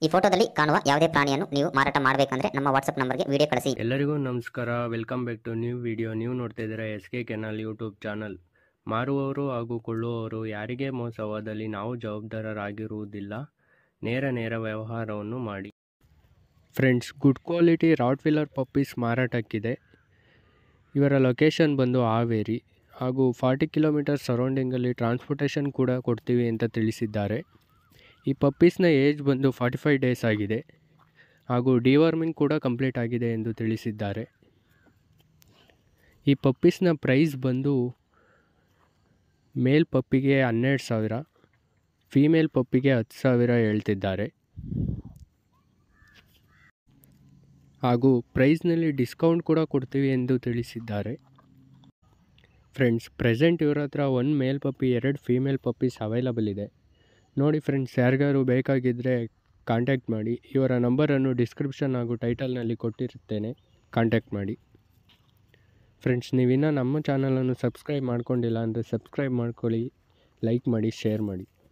ಈ ಫೋಟೋದಲ್ಲಿ ಕಾಣುವ ಯಾವುದೇ ಪ್ರಾಣಿಯನ್ನು ನೀವು ಮಾರಾಟ ಮಾಡಬೇಕಂದ್ರೆ ನಮ್ಮ ವಾಟ್ಸ್ಆಪ್ ನಂಬರ್ಗೆ ವಿಡಿಯೋ ಕಳಿಸಿ ಎಲ್ಲರಿಗೂ ನಮಸ್ಕಾರ welcome back to new video ನೀವು ನೋಡ್ತಾ ಇದ್ದೀರಾ S K kennel YouTube channel ಮಾರುವವರು ಹಾಗೂ ಕೊಳ್ಳುವವರು ಯಾರಿಗೇ ಮೋಸವಾದಲ್ಲಿ ನಾವು ಜವಾಬ್ದಾರರಾಗಿರುವುದಿಲ್ಲ ನೇರ ನೇರ ವ್ಯವಹಾರವನ್ನು ಮಾಡಿ friends good quality Rottweiler puppies ಮಾರಾಟಕ್ಕಿದೆ ಇವರ ಲೊಕೇಶನ್ ಬಂದು ಹಾವೇರಿ ಹಾಗೂ ಫಾರ್ಟಿ ಕಿಲೋಮೀಟರ್ ಸರೌಂಡಿಂಗಲ್ಲಿ ಟ್ರಾನ್ಸ್ಪೋರ್ಟೇಷನ್ ಕೂಡ ಕೊಡ್ತೀವಿ ಅಂತ ತಿಳಿಸಿದ್ದಾರೆ ಈ ಪಪ್ಪೀಸ್ನ ಏಜ್ ಬಂದು ಫಾರ್ಟಿ ಫೈವ್ ಡೇಸ್ ಆಗಿದೆ ಹಾಗೂ ಡಿವಾರ್ಮಿಂಗ್ ಕೂಡ ಕಂಪ್ಲೀಟ್ ಆಗಿದೆ ಎಂದು ತಿಳಿಸಿದ್ದಾರೆ ಈ ಪಪ್ಪೀಸ್ನ ಪ್ರೈಸ್ ಬಂದು ಮೇಲ್ ಪಪ್ಪಿಗೆ ಹನ್ನೆರಡು ಸಾವಿರ ಫೀಮೇಲ್ ಪಪ್ಪಿಗೆ ಹತ್ತು ಸಾವಿರ ಹೇಳ್ತಿದ್ದಾರೆ ಹಾಗೂ ಪ್ರೈಸ್ನಲ್ಲಿ ಡಿಸ್ಕೌಂಟ್ ಕೂಡ ಕೊಡ್ತೀವಿ ಎಂದು ತಿಳಿಸಿದ್ದಾರೆ ಫ್ರೆಂಡ್ಸ್ ಪ್ರೆಸೆಂಟ್ ಇವ್ರ ಹತ್ರ ಒಂದು ಮೇಲ್ ಪಪ್ಪಿ ಎರಡು ಫೀಮೇಲ್ ಪಪ್ಪೀಸ್ ಅವೈಲಬಲ್ ಇದೆ ನೋಡಿ ಫ್ರೆಂಡ್ಸ್ ಯಾರಿಗಾರು ಬೇಕಾಗಿದ್ದರೆ ಕಾಂಟ್ಯಾಕ್ಟ್ ಮಾಡಿ ಇವರ ನಂಬರನ್ನು ಡಿಸ್ಕ್ರಿಪ್ಷನ್ ಹಾಗೂ ಟೈಟಲ್ನಲ್ಲಿ ಕೊಟ್ಟಿರುತ್ತೇನೆ ಕಾಂಟ್ಯಾಕ್ಟ್ ಮಾಡಿ ಫ್ರೆಂಡ್ಸ್ ನೀವಿನ್ನೂ ನಮ್ಮ ಚಾನಲನ್ನು ಸಬ್ಸ್ಕ್ರೈಬ್ ಮಾಡ್ಕೊಂಡಿಲ್ಲ ಅಂದರೆ ಸಬ್ಸ್ಕ್ರೈಬ್ ಮಾಡ್ಕೊಳ್ಳಿ ಲೈಕ್ ಮಾಡಿ ಶೇರ್ ಮಾಡಿ